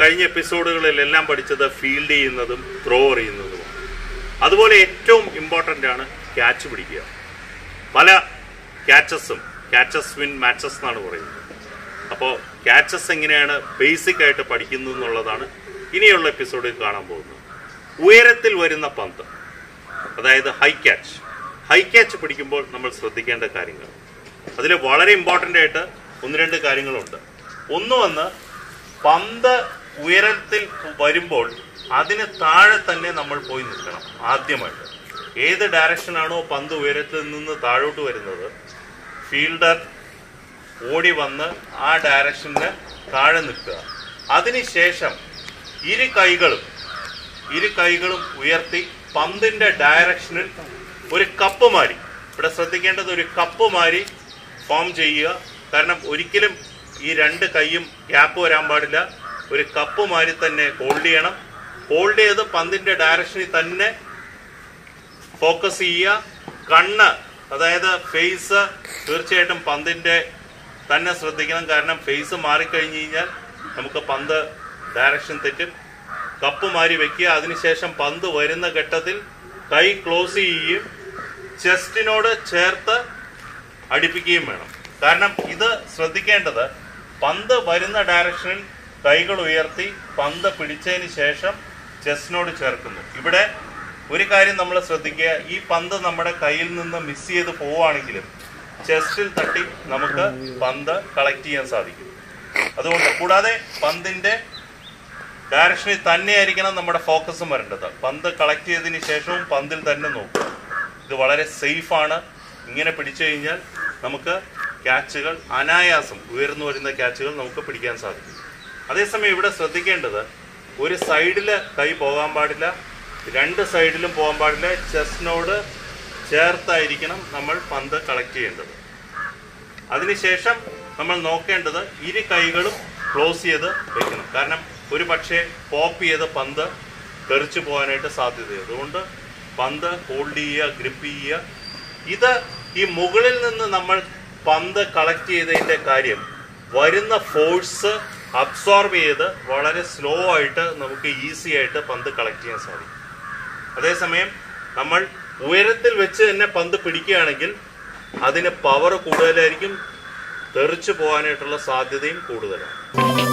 കഴിഞ്ഞ എപ്പിസോഡുകളിലെല്ലാം പഠിച്ചത് ഫീൽഡ് ചെയ്യുന്നതും ത്രോ എറിയുന്നതുമാണ് അതുപോലെ ഏറ്റവും ഇമ്പോർട്ടൻ്റ് ആണ് ക്യാച്ച് പിടിക്കുക പല ക്യാച്ചസും ക്യാച്ചസ് വിൻ മാച്ചസ് എന്നാണ് പറയുന്നത് അപ്പോൾ ക്യാച്ചസ് എങ്ങനെയാണ് ബേസിക് ആയിട്ട് പഠിക്കുന്നത് എന്നുള്ളതാണ് ഇനിയുള്ള എപ്പിസോഡിൽ കാണാൻ പോകുന്നത് ഉയരത്തിൽ വരുന്ന പന്ത് അതായത് ഹൈ ക്യാച്ച് ഹൈ ക്യാച്ച് പിടിക്കുമ്പോൾ നമ്മൾ ശ്രദ്ധിക്കേണ്ട കാര്യങ്ങൾ അതിൽ വളരെ ഇമ്പോർട്ടൻ്റ് ആയിട്ട് ഒന്ന് രണ്ട് കാര്യങ്ങളുണ്ട് ഒന്ന് വന്ന് പന്ത് ഉയരത്തിൽ വരുമ്പോൾ അതിന് താഴെ തന്നെ നമ്മൾ പോയി നിൽക്കണം ആദ്യമായിട്ട് ഏത് ഡയറക്ഷനാണോ പന്ത് ഉയരത്തിൽ നിന്ന് താഴോട്ട് വരുന്നത് ഫീൽഡർ ഓടി വന്ന് ആ ഡയറക്ഷനിൽ താഴെ നിൽക്കുക അതിനുശേഷം ഇരു കൈകളും ഇരു കൈകളും ഉയർത്തി പന്തിന്റെ ഡയറക്ഷനിൽ ഒരു കപ്പ് മാരി ഇവിടെ ശ്രദ്ധിക്കേണ്ടത് ഒരു കപ്പ് മാരി ഫോം ചെയ്യുക കാരണം ഒരിക്കലും ഈ രണ്ട് കൈയും ഗ്യാപ്പ് വരാൻ പാടില്ല ഒരു കപ്പ് മാരി തന്നെ ഹോൾഡ് ചെയ്യണം ഹോൾഡ് ചെയ്ത് പന്തിന്റെ ഡയറക്ഷനിൽ തന്നെ ഫോക്കസ് ചെയ്യുക കണ്ണ് അതായത് ഫേസ് തീർച്ചയായിട്ടും പന്തിന്റെ തന്നെ ശ്രദ്ധിക്കണം കാരണം ഫേസ് മാറിക്കഴിഞ്ഞ് കഴിഞ്ഞാൽ നമുക്ക് പന്ത് ഡയറക്ഷൻ തെറ്റും കപ്പ് മാറി വെക്കുക അതിനുശേഷം പന്ത് വരുന്ന ഘട്ടത്തിൽ കൈ ക്ലോസ് ചെയ്യുകയും ചെസ്റ്റിനോട് ചേർത്ത് അടുപ്പിക്കുകയും വേണം കാരണം ഇത് ശ്രദ്ധിക്കേണ്ടത് പന്ത് വരുന്ന ഡയറക്ഷനിൽ കൈകൾ ഉയർത്തി പന്ത് പിടിച്ചതിന് ശേഷം ചെസ്റ്റിനോട് ചേർക്കുന്നു ഇവിടെ ഒരു കാര്യം നമ്മൾ ശ്രദ്ധിക്കുക ഈ പന്ത് നമ്മുടെ കയ്യിൽ നിന്ന് മിസ് ചെയ്ത് പോവുകയാണെങ്കിലും ചെസ്റ്റിൽ തട്ടി നമുക്ക് പന്ത് കളക്ട് ചെയ്യാൻ സാധിക്കും അതുകൊണ്ട് കൂടാതെ പന്തിന്റെ ഡയറക്ഷനിൽ തന്നെയായിരിക്കണം നമ്മുടെ ഫോക്കസും വരേണ്ടത് പന്ത് കളക്ട് ചെയ്തതിന് ശേഷവും പന്തിൽ തന്നെ നോക്കുക ഇത് വളരെ സേഫാണ് ഇങ്ങനെ പിടിച്ചു കഴിഞ്ഞാൽ നമുക്ക് ക്യാച്ചുകൾ അനായാസം ഉയർന്നു വരുന്ന ക്യാച്ചുകൾ നമുക്ക് പിടിക്കാൻ സാധിക്കും അതേസമയം ഇവിടെ ശ്രദ്ധിക്കേണ്ടത് ഒരു സൈഡിൽ കൈ പോകാൻ പാടില്ല രണ്ട് സൈഡിലും പോകാൻ പാടില്ല ചെസ്റ്റിനോട് ചേർത്തായിരിക്കണം നമ്മൾ പന്ത് കളക്ട് ചെയ്യേണ്ടത് അതിനുശേഷം നമ്മൾ നോക്കേണ്ടത് ഇരു കൈകളും ക്ലോസ് ചെയ്ത് വെക്കണം കാരണം ഒരു പക്ഷേ പോപ്പ് ചെയ്ത് പന്ത് തെറിച്ചു പോകാനായിട്ട് സാധ്യതയുണ്ട് അതുകൊണ്ട് പന്ത് ഹോൾഡ് ചെയ്യുക ഗ്രിപ്പ് ചെയ്യുക ഇത് ഈ മുകളിൽ നിന്ന് നമ്മൾ പന്ത് കളക്ട് ചെയ്തതിൻ്റെ കാര്യം വരുന്ന ഫോഴ്സ് അബ്സോർബ് ചെയ്ത് വളരെ സ്ലോ ആയിട്ട് നമുക്ക് ഈസി ആയിട്ട് പന്ത് കളക്ട് ചെയ്യാൻ സാധിക്കും അതേസമയം നമ്മൾ ഉയരത്തിൽ വെച്ച് തന്നെ പന്ത് പിടിക്കുകയാണെങ്കിൽ അതിന് പവർ കൂടുതലായിരിക്കും തെറിച്ചു പോകാനായിട്ടുള്ള സാധ്യതയും കൂടുതലാണ്